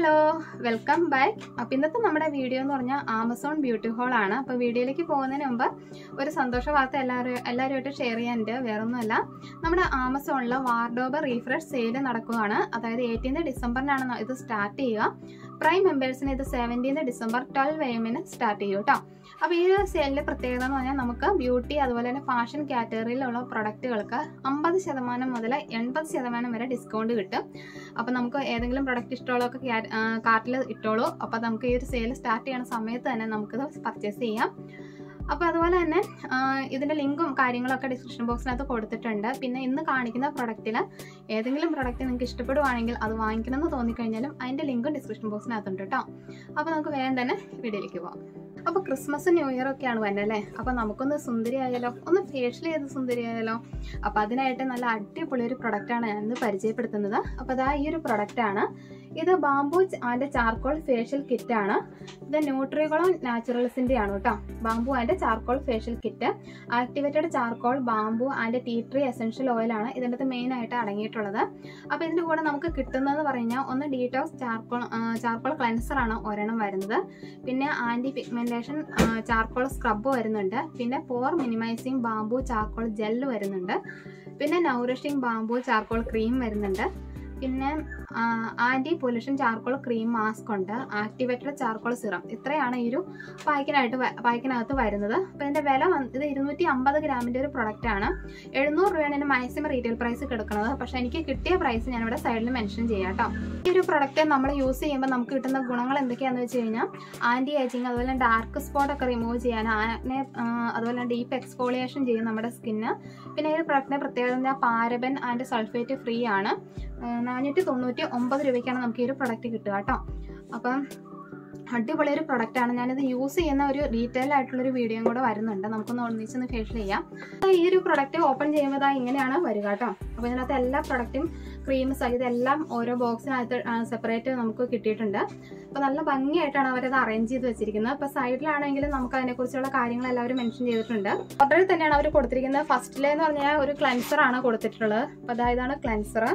hello welcome back അപ്പം ഇന്നത്തെ നമ്മുടെ വീഡിയോ എന്ന് പറഞ്ഞാൽ ആമസോൺ ബ്യൂട്ടി ഹോൾ ആണ് അപ്പോൾ വീഡിയോയിലേക്ക് പോകുന്നതിന് മുമ്പ് ഒരു സന്തോഷ വാർത്ത എല്ലാവരും എല്ലാവരുമായിട്ട് ഷെയർ ചെയ്യാനുണ്ട് വേറൊന്നുമല്ല നമ്മുടെ ആമസോണിൽ വാർഡോബർ റീഫ്രഷ് സെയിൽ നടക്കുകയാണ് അതായത് എയ്റ്റീൻത് ഡിസംബറിനാണ് ഇത് സ്റ്റാർട്ട് ചെയ്യുക പ്രൈം മെമ്പേഴ്സിന് ഇത് സെവൻറ്റീൻത് ഡിസംബർ ട്വൽവ് എമ്മിന് സ്റ്റാർട്ട് ചെയ്യും കേട്ടോ അപ്പോൾ ഈ ഒരു സെയിലിൻ്റെ പ്രത്യേകത എന്ന് പറഞ്ഞാൽ നമുക്ക് ബ്യൂട്ടി അതുപോലെ തന്നെ ഫാഷൻ കാറ്റഗറിയിലുള്ള പ്രൊഡക്റ്റുകൾക്ക് അമ്പത് ശതമാനം മുതൽ എൺപത് ശതമാനം വരെ ഡിസ്കൗണ്ട് കിട്ടും അപ്പോൾ നമുക്ക് ഏതെങ്കിലും പ്രൊഡക്റ്റ് ഇഷ്ടമുള്ളതൊക്കെ കാർട്ടിൽ ഇട്ടോളൂ അപ്പോൾ നമുക്ക് ഈ ഒരു സെയിൽ സ്റ്റാർട്ട് ചെയ്യുന്ന സമയത്ത് തന്നെ നമുക്കിത് പർച്ചേസ് ചെയ്യാം അപ്പോൾ അതുപോലെ തന്നെ ആ, ഇതിന്റെ ലിങ്കും കാര്യങ്ങളൊക്കെ ഡിസ്ക്രിപ്ഷൻ ബോക്സിനകത്ത് കൊടുത്തിട്ടുണ്ട് പിന്നെ ഇന്ന് കാണിക്കുന്ന പ്രൊഡക്റ്റിൽ ഏതെങ്കിലും പ്രൊഡക്റ്റ് നിങ്ങൾക്ക് ഇഷ്ടപ്പെടുവാണെങ്കിൽ അത് വാങ്ങിക്കണം എന്ന് തോന്നിക്കഴിഞ്ഞാലും അതിന്റെ ലിങ്കും ഡിസ്ക്രിപ്ഷൻ ബോക്സിനകത്തുണ്ട് കേട്ടോ അപ്പോൾ നമുക്ക് വേഗം തന്നെ വീഡിയോയിലേക്ക് പോകാം അപ്പോൾ ക്രിസ്മസ് ന്യൂ ഇയർ ഒക്കെയാണ് വരുന്നത് അല്ലേ അപ്പോൾ നമുക്കൊന്ന് സുന്ദരിയായാലോ ഒന്ന് ഫേഷ്യൽ ചെയ്ത് സുന്ദരിയായാലോ അപ്പോൾ അതിനായിട്ട് നല്ല അടിപൊളി ഒരു പ്രൊഡക്റ്റാണ് ഞാൻ ഇന്ന് പരിചയപ്പെടുത്തുന്നത് അപ്പോൾ അതാ ഈ ഒരു പ്രൊഡക്റ്റാണ് ഇത് bamboo and charcoal facial kit ആണ് ഇത് ന്യൂട്രികളോൺ നാച്ചുറൽസിന്റെ ആണ് കേട്ടോ bamboo and charcoal facial kit activated charcoal bamboo and tea tree essential oil ആണ് ഇതിൻ്റെ മെയിൻ ആയിട്ട് അടങ്ങിയിട്ടുള്ളത് അപ്പോൾ ഇതിന്റെ കൂടെ നമുക്ക് കിട്ടുന്നതെന്ന് പറഞ്ഞാൽ ഒന്ന് ഡീറ്റോക്സ് ചാർക്കോൾ ചാർക്കോൾ ക്ലെൻസർ ആണ് ഒരെണ്ണം വരുന്നത് പിന്നെ ആന്റി പിഗ്മെന്റേഷൻ ചാർക്കോൾ സ്ക്രബ് വരുന്നുണ്ട് പിന്നെ pore minimising bamboo charcoal gel വരുന്നുണ്ട് പിന്നെ നൗറിഷിംഗ് ബാംബു ചാർക്കോൾ ക്രീം വരുന്നുണ്ട് പിന്നെ anti pollution charcoal cream mask ഉണ്ട് ആക്ടിവേറ്റഡ് ചാർക്കോൾ സിറം ഇത്രയാണ് ഈ ഒരു പായ്ക്കിനായിട്ട് വ- പായ്ക്കിനകത്ത് വരുന്നത് അപ്പോൾ ഇതിന്റെ വില വന്ന് ഇത് ഇരുന്നൂറ്റി അമ്പത് ഗ്രാമിന്റെ ഒരു പ്രൊഡക്റ്റ് ആണ് എഴുന്നൂറ് രൂപയാണ് ഇതിന്റെ മാക്സിമം റീറ്റെയിൽ പ്രൈസ് കിടക്കുന്നത് പക്ഷേ എനിക്ക് കിട്ടിയ പ്രൈസ് ഞാൻ ഇവിടെ സൈഡിൽ മെൻഷൻ ചെയ്യാം കേട്ടോ ഈ ഒരു പ്രൊഡക്റ്റ് നമ്മൾ യൂസ് ചെയ്യുമ്പോൾ നമുക്ക് കിട്ടുന്ന ഗുണങ്ങൾ എന്തൊക്കെയാണെന്ന് വെച്ച് കഴിഞ്ഞാൽ ആന്റി ഏജിങ് അതുപോലെ ഡാർക്ക് സ്പോട്ട് ഒക്കെ റിമൂവ് ചെയ്യാൻ ആനെ അതുപോലെ ഡീപ്പ് എക്സ്ഫോളിയേഷൻ ചെയ്യും നമ്മുടെ സ്കിന്ന് പിന്നെ ഈ ഒരു പ്രൊഡക്റ്റിന്റെ പ്രത്യേകത പാരബൻ ആൻഡ് സൾഫേറ്റ് ഫ്രീ ആണ് നാനൂറ്റി തൊണ്ണൂറ്റി ഒമ്പത് രൂപയ്ക്കാണ് നമുക്ക് ഈ ഒരു പ്രൊഡക്റ്റ് കിട്ടുക കേട്ടോ അപ്പം അടിപൊളി ഒരു പ്രൊഡക്റ്റ് ആണ് ഞാനിത് യൂസ് ചെയ്യുന്ന ഒരു ഡീറ്റെയിൽ ആയിട്ടുള്ള ഒരു വീഡിയോയും കൂടെ വരുന്നുണ്ട് നമുക്കൊന്ന് ഒന്നിച്ചൊന്ന് ഫേഷ്യൽ ചെയ്യാം അപ്പോൾ ഈ ഒരു പ്രൊഡക്റ്റ് ഓപ്പൺ ചെയ്യുമ്പോൾ ദാ ഇങ്ങനെയാണ് വരിക കേട്ടോ അപ്പോൾ ഇതിനകത്ത് എല്ലാ പ്രൊഡക്റ്റും ക്രീം സഹിതം എല്ലാം ഓരോ ബോക്സിനകത്ത് സെപ്പറേറ്റ് നമുക്ക് കിട്ടിയിട്ടുണ്ട് അപ്പോൾ നല്ല ഭംഗിയായിട്ടാണ് അവരത് അറേഞ്ച് ചെയ്ത് വെച്ചിരിക്കുന്നത് അപ്പോൾ സൈഡിലാണെങ്കിലും നമുക്ക് അതിനെക്കുറിച്ചുള്ള കാര്യങ്ങൾ എല്ലാവരും മെൻഷൻ ചെയ്തിട്ടുണ്ട് ഓർഡറിൽ തന്നെയാണ് അവർ കൊടുത്തിരിക്കുന്നത് ഫസ്റ്റിലെന്ന് പറഞ്ഞാൽ ഒരു ക്ലൻസർ ആണ് കൊടുത്തിട്ടുള്ളത് അപ്പോൾ അതായതാണ് ക്ലൻസർ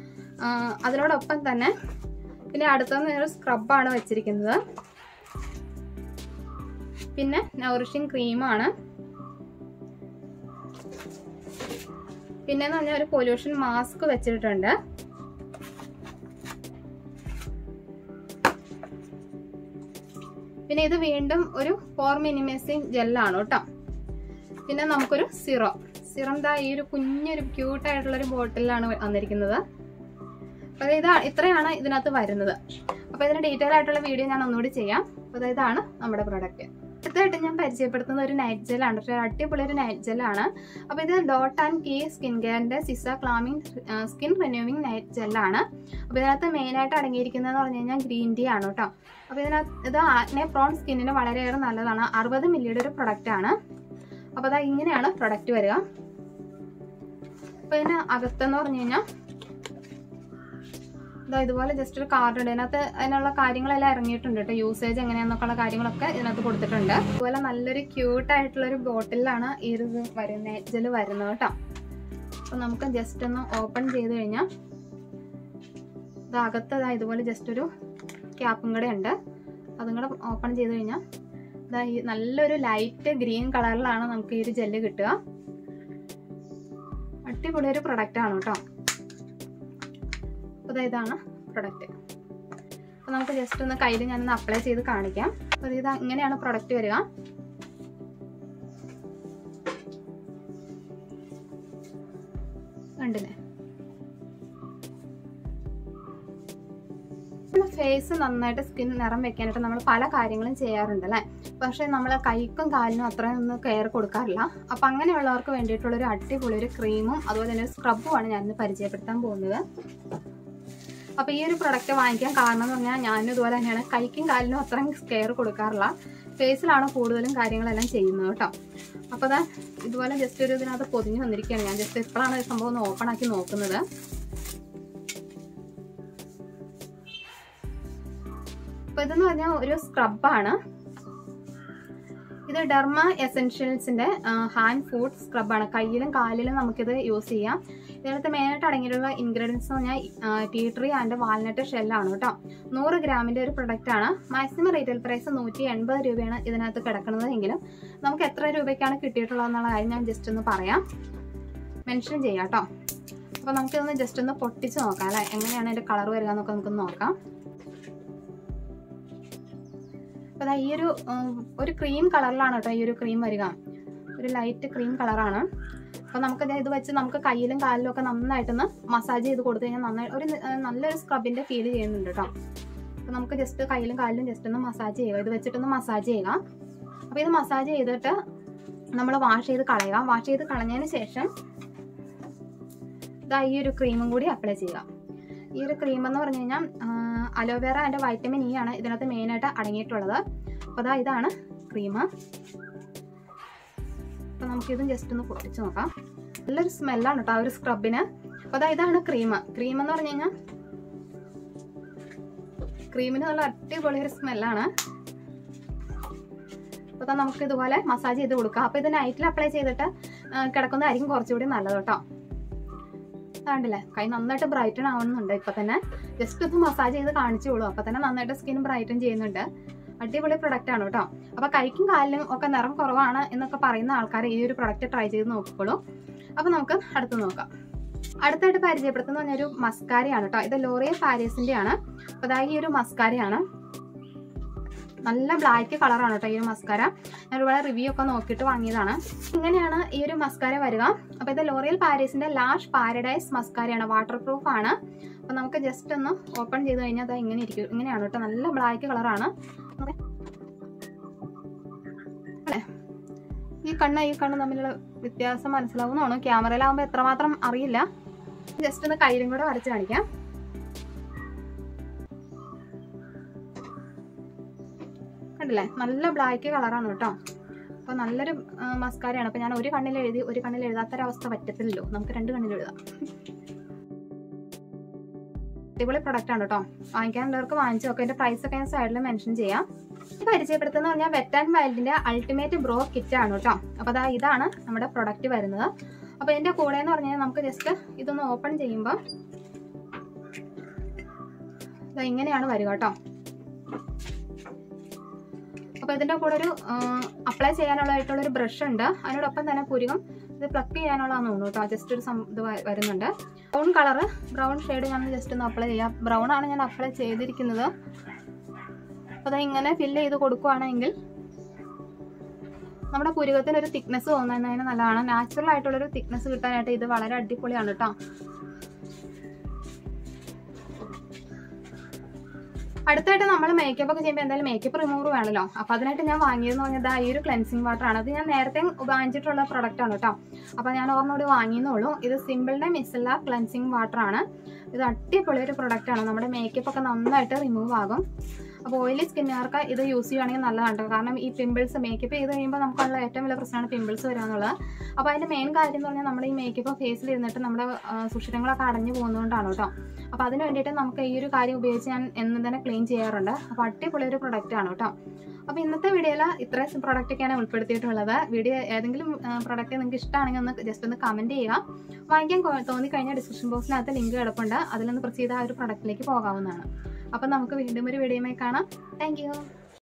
അതിനോടൊപ്പം തന്നെ പിന്നെ അടുത്തൊന്ന് ഒരു സ്ക്രബാണ് വെച്ചിരിക്കുന്നത് പിന്നെ നൗറിഷിംഗ് ക്രീമാണ് പിന്നെ എന്ന് പറഞ്ഞാൽ ഒരു പൊല്യൂഷൻ മാസ്ക് വെച്ചിട്ടുണ്ട് പിന്നെ ഇത് വീണ്ടും ഒരു ഫോർ മിനിമൈസിങ് ജെല്ലാണ് കേട്ടോ പിന്നെ നമുക്കൊരു സിറോ സിറം ദാ ഈ ഒരു കുഞ്ഞൊരു ക്യൂട്ടായിട്ടുള്ള ഒരു ബോട്ടിലാണ് വന്നിരിക്കുന്നത് അപ്പോൾ ഇതാ ഇത്രയാണ് ഇതിനകത്ത് വരുന്നത് അപ്പോൾ ഇതിന് ഡീറ്റെയിൽ ആയിട്ടുള്ള വീഡിയോ ഞാൻ ഒന്നുകൂടി ചെയ്യാം അപ്പോൾ ഇതാണ് നമ്മുടെ പ്രൊഡക്റ്റ് അടുത്തായിട്ട് ഞാൻ പരിചയപ്പെടുത്തുന്ന ഒരു നൈറ്റ് ജെല്ലാണ് പക്ഷേ അടിപൊളി ഒരു നൈറ്റ് ജെല്ലാണ് അപ്പോൾ ഇത് ഡോട്ട് ആൻഡ് കീ സ്കിൻ കെയറിൻ്റെ cica calming skin renewing night ജെല്ലാണ് അപ്പോൾ ഇതിനകത്ത് മെയിനായിട്ട് അടങ്ങിയിരിക്കുന്നതെന്ന് പറഞ്ഞു കഴിഞ്ഞാൽ ഗ്രീൻ ടീ ആണ് കേട്ടോ അപ്പോൾ ഇതിനകത്ത് ഇത് ആഗ്നെ പ്രോൺ സ്കിന്നിന് വളരെയേറെ നല്ലതാണ് അറുപത് മില്ലിയുടെ ഒരു പ്രൊഡക്റ്റ് ആണ് അപ്പോൾ അതാ ഇങ്ങനെയാണ് പ്രൊഡക്റ്റ് വരിക അപ്പോൾ ഇതിന് അകത്തെന്ന് പറഞ്ഞു കഴിഞ്ഞാൽ ഇതാ ഇതുപോലെ ജസ്റ്റ് ഒരു കാർഡ് ഉണ്ട് ഇതിനകത്ത് അതിനുള്ള കാര്യങ്ങളെല്ലാം ഇറങ്ങിയിട്ടുണ്ട് കേട്ടോ യൂസേജ് എങ്ങനെയാന്നൊക്കെയുള്ള കാര്യങ്ങളൊക്കെ ഇതിനകത്ത് കൊടുത്തിട്ടുണ്ട് അതുപോലെ നല്ലൊരു ക്യൂട്ട് ആയിട്ടുള്ള ഒരു ബോട്ടിലാണ് ഈ ഒരു ഇത് വരുന്ന ജെല് വരുന്നത് കേട്ടോ അപ്പൊ നമുക്ക് ജസ്റ്റ് ഒന്ന് ഓപ്പൺ ചെയ്ത് കഴിഞ്ഞാൽ ഇത് അകത്ത് ഇതാ ഇതുപോലെ ജസ്റ്റ് ഒരു ക്യാപ്പും കൂടെ ഉണ്ട് അതും കൂടെ ഓപ്പൺ ചെയ്ത് കഴിഞ്ഞാൽ ഇതാ ഈ നല്ലൊരു ലൈറ്റ് ഗ്രീൻ കളറിലാണ് നമുക്ക് ഈ ഒരു ജെല്ല് കിട്ടുക അടിപൊളി ഒരു പ്രൊഡക്റ്റ് ആണ് കേട്ടോ അപ്പോൾ ഇതാണ് പ്രൊഡക്റ്റ് അപ്പോൾ നമുക്ക് ജസ്റ്റ് ഒന്ന് കയ്യിൽ ഞാനൊന്ന് അപ്ലൈ ചെയ്ത് കാണിക്കാം അപ്പോൾ ഇത് ഇങ്ങനെയാണ് പ്രൊഡക്റ്റ് വരിക കണ്ടില്ലേ ഫേസ് നന്നായിട്ട് സ്കിൻ നിറം വെക്കാനായിട്ട് നമ്മൾ പല കാര്യങ്ങളും ചെയ്യാറുണ്ട് അല്ലേ പക്ഷേ നമ്മൾ കൈക്കും കാലിനും അത്രയും ഒന്നും കെയർ കൊടുക്കാറില്ല അപ്പം അങ്ങനെയുള്ളവർക്ക് വേണ്ടിയിട്ടുള്ള ഒരു അടിപൊളി ഒരു ക്രീമും അതുപോലെ തന്നെ ഒരു സ്ക്രബുമാണ് ഞാനിന്ന് പരിചയപ്പെടുത്താൻ പോകുന്നത് അപ്പോൾ ഈ ഒരു പ്രൊഡക്റ്റ് വാങ്ങിക്കാൻ കാരണം എന്ന് പറഞ്ഞാൽ ഞാനും ഇതുപോലെ തന്നെയാണ് കൈക്കും കാലിനും അത്രയും കെയർ കൊടുക്കാറില്ല ഫേസിലാണ് കൂടുതലും കാര്യങ്ങളെല്ലാം ചെയ്യുന്നത് കേട്ടോ അപ്പോൾ അതാ ഇതുപോലെ ജസ്റ്റ് ഒരു ഇതിനകത്ത് പൊതിഞ്ഞ് വന്നിരിക്കുകയാണ് ഞാൻ ജസ്റ്റ് ഇപ്പോഴാണ് ഈ സംഭവം ഒന്ന് ഓപ്പൺ ആക്കി നോക്കുന്നത് അപ്പോൾ ഇതെന്ന് പറഞ്ഞാൽ ഒരു സ്ക്രബാണ് ഇത് ഡെർമ എസെൻഷ്യൽസിന്റെ ഹാൻഡ് ഫുഡ് സ്ക്രബാണ് കയ്യിലും കാലിലും നമുക്കിത് യൂസ് ചെയ്യാം ഇതിനകത്ത് മെയിനായിട്ട് അടങ്ങിയിട്ടുള്ള ഇൻഗ്രീഡിയൻസ് എന്ന് പറഞ്ഞാൽ ടീ ട്രീ ആൻഡ് വാൽനട്ട് ഷെല്ലാണ് കേട്ടോ നൂറ് ഗ്രാമിൻ്റെ ഒരു പ്രൊഡക്റ്റ് ആണ് മാക്സിമം റീറ്റെയിൽ പ്രൈസ് നൂറ്റി എൺപത് രൂപയാണ് ഇതിനകത്ത് കിടക്കുന്നത് എങ്കിലും നമുക്ക് എത്ര രൂപയ്ക്കാണ് കിട്ടിയിട്ടുള്ളതെന്നുള്ള കാര്യം ഞാൻ ജസ്റ്റ് ഒന്ന് പറയാം മെൻഷൻ ചെയ്യാം കേട്ടോ അപ്പോൾ നമുക്കിതൊന്ന് ജസ്റ്റ് ഒന്ന് പൊട്ടിച്ച് നോക്കാം അല്ലേ എങ്ങനെയാണ് അതിൻ്റെ കളർ വരിക എന്നൊക്കെ നമുക്കൊന്ന് നോക്കാം അപ്പോൾ ഈ ഒരു ഉം, ഒരു ക്രീം കളറിലാണ് കേട്ടോ ഈ ഒരു ക്രീം വരിക ഒരു ലൈറ്റ് ക്രീം കളറാണ് അപ്പോൾ നമുക്ക് ദേ ഇത് വെച്ച് നമുക്ക് കയ്യിലും കാലിലും ഒക്കെ നന്നായിട്ടൊന്ന് മസാജ് ചെയ്ത് കൊടുത്തു കഴിഞ്ഞാൽ നന്നായി ഒരു ന- ഏർ നല്ലൊരു സ്ക്രബിൻ്റെ ഫീൽ ചെയ്യുന്നുണ്ട് കേട്ടോ അപ്പോൾ നമുക്ക് ജസ്റ്റ് കയ്യിലും കാലിലും ജസ്റ്റ് ഒന്ന് മസാജ് ചെയ്യുക ഇത് വെച്ചിട്ടൊന്ന് മസാജ് ചെയ്യുക അപ്പോൾ ഇത് മസാജ് ചെയ്തിട്ട് നമ്മൾ വാഷ് ചെയ്ത് കളയുക വാഷ് ചെയ്ത് കളഞ്ഞതിന് ശേഷം ഇതാ ഈ ഒരു ക്രീമും കൂടി അപ്ലൈ ചെയ്യുക ഈ ഒരു ക്രീം എന്ന് പറഞ്ഞു കഴിഞ്ഞാൽ അലോവേറ ആൻഡ് വൈറ്റമിൻ ഇ ആണ് ഇതിനകത്ത് മെയിനായിട്ട് അടങ്ങിയിട്ടുള്ളത് അപ്പോൾ അതാ ഇതാണ് ക്രീം അപ്പോൾ നമുക്കിതും ജസ്റ്റ് ഒന്ന് പൊട്ടിച്ച് നോക്കാം നല്ലൊരു സ്മെല്ലാണ് കേട്ടോ ആ ഒരു സ്ക്രബിന് അപ്പോൾ അതാ ഇതാണ് ക്രീം ക്രീം എന്ന് പറഞ്ഞു കഴിഞ്ഞാൽ ക്രീമിന് നല്ല അടിപൊളി ഒരു സ്മെല്ലാണ് അപ്പോൾ ദാ നമുക്ക് ഇതുപോലെ മസാജ് ചെയ്ത് കൊടുക്കാം അപ്പോൾ ഇത് നൈറ്റിൽ അപ്ലൈ ചെയ്തിട്ട് ആ, കിടക്കുന്നതായിരിക്കും കുറച്ചുകൂടി നല്ലത് കേട്ടോ കണ്ടില്ലേ കൈ നന്നായിട്ട് ബ്രൈറ്റൺ ആവുന്നുണ്ട് ഇപ്പൊ തന്നെ ജസ്റ്റ് ഒന്ന് മസാജ് ചെയ്ത് കാണിച്ചോളൂ അപ്പൊ തന്നെ നന്നായിട്ട് സ്കിൻ ബ്രൈറ്റൻ ചെയ്യുന്നുണ്ട് അടിപൊളി പ്രൊഡക്റ്റ് ആണ് കേട്ടോ അപ്പൊ കൈക്കും കാലിലും ഒക്കെ നിറം കുറവാണ് എന്നൊക്കെ പറയുന്ന ആൾക്കാർ ഈ ഒരു പ്രൊഡക്റ്റ് ട്രൈ ചെയ്ത് നോക്കിക്കോളൂ അപ്പൊ നമുക്ക് അടുത്ത് നോക്കാം അടുത്തായിട്ട് പരിചയപ്പെടുത്തുന്ന പറഞ്ഞൊരു മസ്കാരയാണ് കേട്ടോ ഇത് ലോറിയൽ പാരീസിന്റെ ആണ് അപ്പൊ അതായത് ഈ ഒരു മസ്കാരയാണ് നല്ല ബ്ലാക്ക് കളറാണ് കേട്ടോ ഈ ഒരു മസ്കാര ഞാൻ ഒരുപാട് റിവ്യൂ ഒക്കെ നോക്കിയിട്ട് വാങ്ങിയതാണ് ഇങ്ങനെയാണ് ഈ ഒരു മസ്കാര വരിക അപ്പൊ ഇത് ലോറിയൽ പാരീസിന്റെ ലാഷ് പാരഡൈസ് മസ്കാരയാണ് വാട്ടർ പ്രൂഫ് ആണ് അപ്പൊ നമുക്ക് ജസ്റ്റ് ഒന്ന് ഓപ്പൺ ചെയ്ത് കഴിഞ്ഞാൽ അത് ഇങ്ങനെ ഇരിക്കും ഇങ്ങനെയാണ് കേട്ടോ നല്ല ബ്ലാക്ക് കളറാണ് അല്ലേ ഈ കണ്ണ് ഈ കണ്ണ് തമ്മിലുള്ള വ്യത്യാസം മനസ്സിലാവുന്നതാണ് ക്യാമറയിലാവുമ്പോൾ എത്രമാത്രം അറിയില്ല ജസ്റ്റ് ഒന്ന് കയ്യിലും കൂടെ വരച്ച് കാണിക്കാം കണ്ടില്ലേ നല്ല ബ്ലാക്ക് കളറാണ് കേട്ടോ അപ്പോൾ നല്ലൊരു മസ്കാരയാണ് അപ്പോൾ ഞാൻ ഒരു കണ്ണിൽ എഴുതി ഒരു കണ്ണിൽ എഴുതാത്തൊരവസ്ഥ പറ്റത്തില്ലല്ലോ നമുക്ക് രണ്ട് കണ്ണിൽ എഴുതാം അടിപൊളി പ്രൊഡക്റ്റ് ആണ് കേട്ടോ വാങ്ങിക്കാനുള്ളവർക്ക് വാങ്ങിച്ചു നോക്കാം ഇതിന്റെ പ്രൈസ് ഒക്കെ ഞാൻ സൈഡിൽ മെൻഷൻ ചെയ്യാം ഇത് പരിചയപ്പെടുത്തുന്ന പറഞ്ഞാൽ വെറ്റ് ആൻഡ് വൈൽഡിന്റെ അൾട്ടിമേറ്റ് ബ്രോ കിറ്റ് ആണ് കേട്ടോ അപ്പോൾ അതാ ഇതാണ് നമ്മുടെ പ്രൊഡക്റ്റ് വരുന്നത് അപ്പോൾ ഇതിന്റെ കൂടെ എന്ന് പറഞ്ഞാൽ നമുക്ക് ജസ്റ്റ് ഇതൊന്ന് ഓപ്പൺ ചെയ്യുമ്പോൾ ഇതാ ഇങ്ങനെയാണ് വരിക കേട്ടോ അപ്പോൾ ഇതിന്റെ കൂടെ ഒരു അപ്ലൈ ചെയ്യാനുള്ളതായിട്ടുള്ള ഒരു ബ്രഷ് ഉണ്ട് അതിനോടൊപ്പം തന്നെ പുരുകം ഇത് പ്ലക്ക് ചെയ്യാനുള്ളതാണെന്ന് തോന്നുന്നു കേട്ടോ ജസ്റ്റ് ഒരു സം- ഇത് വ- വരുന്നുണ്ട് ബ്രൗൺ കളറ് ബ്രൗൺ ഷെയ്ഡ് ഞാൻ ജസ്റ്റ് ഒന്ന് അപ്ലൈ ചെയ്യാം ബ്രൗൺ ആണ് ഞാൻ അപ്ലൈ ചെയ്തിരിക്കുന്നത് അപ്പോൾ അത് ഇങ്ങനെ ഫില്ല് ചെയ്ത് കൊടുക്കുവാണെങ്കിൽ നമ്മുടെ പുരുകത്തിന് ഒരു തിക്നെസ് തോന്നുന്നതിന് നല്ലതാണ് നാച്ചുറൽ ആയിട്ടുള്ളൊരു തിക്നെസ് കിട്ടാനായിട്ട് ഇത് വളരെ അടിപൊളിയാണ് കേട്ടോ അടുത്തായിട്ട് നമ്മൾ മേക്കപ്പ് ഒക്കെ ചെയ്യുമ്പോൾ എന്തായാലും മേക്കപ്പ് റിമൂവർ വേണമല്ലോ അപ്പൊ അതിനായിട്ട് ഞാൻ വാങ്ങിയതെന്ന് പറഞ്ഞത് ഈ ഒരു ക്ലെൻസിങ് വാട്ടർ ആണ് അത് ഞാൻ നേരത്തെ വാങ്ങിച്ചിട്ടുള്ള പ്രൊഡക്റ്റ് ആണ് കേട്ടോ അപ്പൊ ഞാൻ ഓർമ്മയോട് വാങ്ങിയെന്നുള്ളൂ ഇത് സിമ്പിളിന്റെ മിസ്സല്ല ക്ലെൻസിങ് വാട്ടർ ആണ് ഇത് അടിപൊളി ഒരു പ്രൊഡക്റ്റ് ആണ് നമ്മുടെ മേക്കപ്പ് ഒക്കെ നന്നായിട്ട് റിമൂവ് ആകും അപ്പോൾ ഓയിലി സ്കിന്നുകാർക്ക് ഇത് യൂസ് ചെയ്യുകയാണെങ്കിൽ നല്ലതാണ് കേട്ടോ കാരണം ഈ പിമ്പിൾസ് മേക്കപ്പ് ചെയ്ത് കഴിയുമ്പോൾ നമുക്കുള്ള ഏറ്റവും വലിയ പ്രശ്നമാണ് പിമ്പിൾസ് വരിക എന്നുള്ളത് അപ്പോൾ അതിന്റെ മെയിൻ കാര്യം എന്ന് പറഞ്ഞാൽ നമ്മുടെ ഈ മേക്കപ്പ് ഫേസിൽ ഇരുന്നിട്ട് നമ്മുടെ ആ, സുഷിരങ്ങളൊക്കെ അടഞ്ഞു പോകുന്നതുകൊണ്ടാണ് കേട്ടോ അപ്പോൾ അതിന് വേണ്ടിയിട്ട് നമുക്ക് ഈ ഒരു കാര്യം ഉപയോഗിച്ച് ഞാൻ എന്നും തന്നെ ക്ലീൻ ചെയ്യാറുണ്ട് അപ്പോൾ അടിപൊളി ഒരു പ്രൊഡക്റ്റ് ആണ് കേട്ടോ അപ്പോൾ ഇന്നത്തെ വീഡിയോയിൽ ഇത്രയും പ്രൊഡക്റ്റ് ഒക്കെയാണ് ഉൾപ്പെടുത്തിയിട്ടുള്ളത് വീഡിയോ ഏതെങ്കിലും പ്രൊഡക്റ്റ് നിങ്ങൾക്ക് ഇഷ്ടമാണെങ്കിൽ ഒന്ന് ജസ്റ്റ് ഒന്ന് കമൻറ്റ് ചെയ്യുക വാങ്ങിക്കാൻ കൊ- തോന്നിക്കഴിഞ്ഞാൽ ഡിസ്ക്രിപ്ഷൻ ബോക്സിനകത്ത് ലിങ്ക് കിടപ്പുണ്ട് അതിൽ നിന്ന് പ്രസ് ചെയ്ത ആ ഒരു പ്രൊഡക്റ്റിലേക്ക് പോകാവുന്നതാണ് അപ്പം നമുക്ക് വീണ്ടും ഒരു വീഡിയോയുമായി കാണാം താങ്ക്